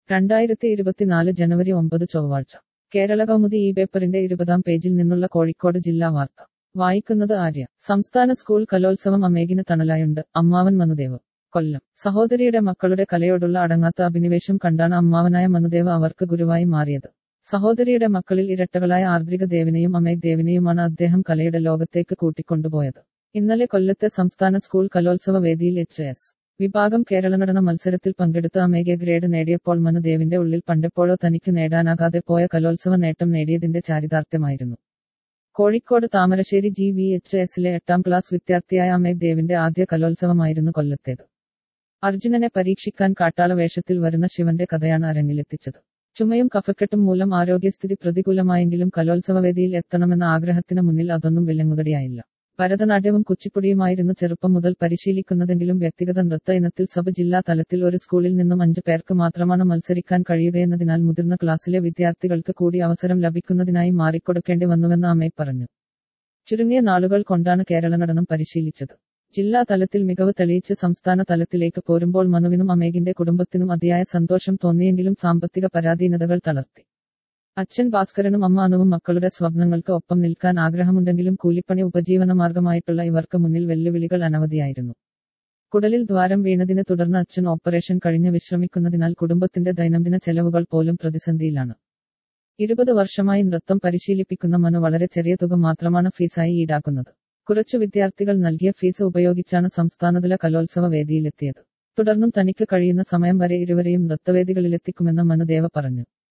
രണ്ടായിരത്തി ഇരുപത്തിനാല് ജനുവരി ഒമ്പത് ചൊവ്വാഴ്ച കേരള കൗമുദി ഈ പേപ്പറിന്റെ ഇരുപതാം പേജിൽ നിന്നുള്ള കോഴിക്കോട് ജില്ലാ വാർത്ത വായിക്കുന്നത് ആര്യ സംസ്ഥാന സ്കൂൾ കലോത്സവം അമേകിന് തണലായുണ്ട് അമ്മാവൻ മനുദേവ് കൊല്ലം സഹോദരിയുടെ മക്കളുടെ കലയോടുള്ള അടങ്ങാത്ത അഭിനിവേശം കണ്ടാണ് അമ്മാവനായ മനുദേവ് അവർക്ക് ഗുരുവായി മാറിയത് സഹോദരിയുടെ മക്കളിൽ ഇരട്ടകളായ ആർദ്രിക ദേവിനെയും അമേക് ദേവിനെയുമാണ് അദ്ദേഹം കലയുടെ ലോകത്തേക്ക് കൂട്ടിക്കൊണ്ടുപോയത് ഇന്നലെ കൊല്ലത്തെ സംസ്ഥാന സ്കൂൾ കലോത്സവ വേദിയിൽ എച്ച് എസ് വിഭാഗം കേരള നടന മത്സരത്തിൽ പങ്കെടുത്ത് അമേഘ ഗ്രേഡ് നേടിയപ്പോൾ മനുദേവിന്റെ ഉള്ളിൽ പണ്ടെപ്പോഴോ തനിക്ക് നേടാനാകാതെ പോയ കലോത്സവ നേട്ടം നേടിയതിന്റെ ചാരിതാർത്ഥ്യമായിരുന്നു Kozhikode Thamarassery G V H എസിലെ എട്ടാം ക്ലാസ് വിദ്യാർത്ഥിയായ അമേഘ് ദേവിന്റെ ആദ്യ കലോത്സവമായിരുന്നു കൊല്ലത്തേത് അർജുനനെ പരീക്ഷിക്കാൻ കാട്ടാള വേഷത്തിൽ വരുന്ന ശിവന്റെ കഥയാണ് അരങ്ങിലെത്തിച്ചത് ചുമയും കഫക്കെട്ടും മൂലം ആരോഗ്യസ്ഥിതി പ്രതികൂലമായെങ്കിലും കലോത്സവവേദിയിൽ എത്തണമെന്ന ആഗ്രഹത്തിന് മുന്നിൽ അതൊന്നും വിലങ്ങുതടിയായില്ല ഭരതനാട്യവും കുച്ചിപ്പുടിയുമായിരുന്നു ചെറുപ്പം മുതൽ പരിശീലിക്കുന്നതെങ്കിലും വ്യക്തിഗത നൃത്ത ഇനത്തിൽ സബ് ജില്ലാ തലത്തിൽ ഒരു സ്കൂളിൽ നിന്നും അഞ്ച് പേർക്ക് മാത്രമാണ് മത്സരിക്കാൻ കഴിയുകയെന്നതിനാൽ മുതിർന്ന ക്ലാസ്സിലെ വിദ്യാർത്ഥികൾക്ക് കൂടി അവസരം ലഭിക്കുന്നതിനായി മാറിക്കൊടുക്കേണ്ടി വന്നുവെന്ന് അമ്മേ പറഞ്ഞു ചുരുങ്ങിയ നാളുകൾ കൊണ്ടാണ് കേരള നടനം പരിശീലിച്ചത് ജില്ലാ തലത്തിൽ മികവ് തെളിയിച്ച് സംസ്ഥാന തലത്തിലേക്ക് പോരുമ്പോൾ മനുവിനും അമേകിന്റെ കുടുംബത്തിനും അതിയായ സന്തോഷം തോന്നിയെങ്കിലും സാമ്പത്തിക പരാധീനതകൾ തളർത്തി അച്ഛൻ ഭാസ്കരനും അമ്മ അനുവും മക്കളുടെ സ്വപ്നങ്ങൾക്ക് ഒപ്പം നിൽക്കാൻ ആഗ്രഹമുണ്ടെങ്കിലും കൂലിപ്പണി ഉപജീവനമാർഗമായിട്ടുള്ള ഇവർക്ക് മുന്നിൽ വെല്ലുവിളികൾ അനവധിയായിരുന്നു കുടലിൽ ദ്വാരം വീണതിനെ തുടർന്ന് അച്ഛൻ ഓപ്പറേഷൻ കഴിഞ്ഞ് വിശ്രമിക്കുന്നതിനാൽ കുടുംബത്തിന്റെ ദൈനംദിന ചെലവുകൾ പോലും പ്രതിസന്ധിയിലാണ് ഇരുപത് വർഷമായി നൃത്തം പരിശീലിപ്പിക്കുന്ന മനു വളരെ ചെറിയ തുക മാത്രമാണ് ഫീസായി ഈടാക്കുന്നത് കുറച്ചു വിദ്യാർത്ഥികൾ നൽകിയ ഫീസ് ഉപയോഗിച്ചാണ് സംസ്ഥാനതല കലോത്സവ വേദിയിലെത്തിയത് തുടർന്നും തനിക്ക് കഴിയുന്ന സമയം വരെ ഇരുവരെയും നൃത്തവേദികളിലെത്തിക്കുമെന്ന് മനുദേവ പറഞ്ഞു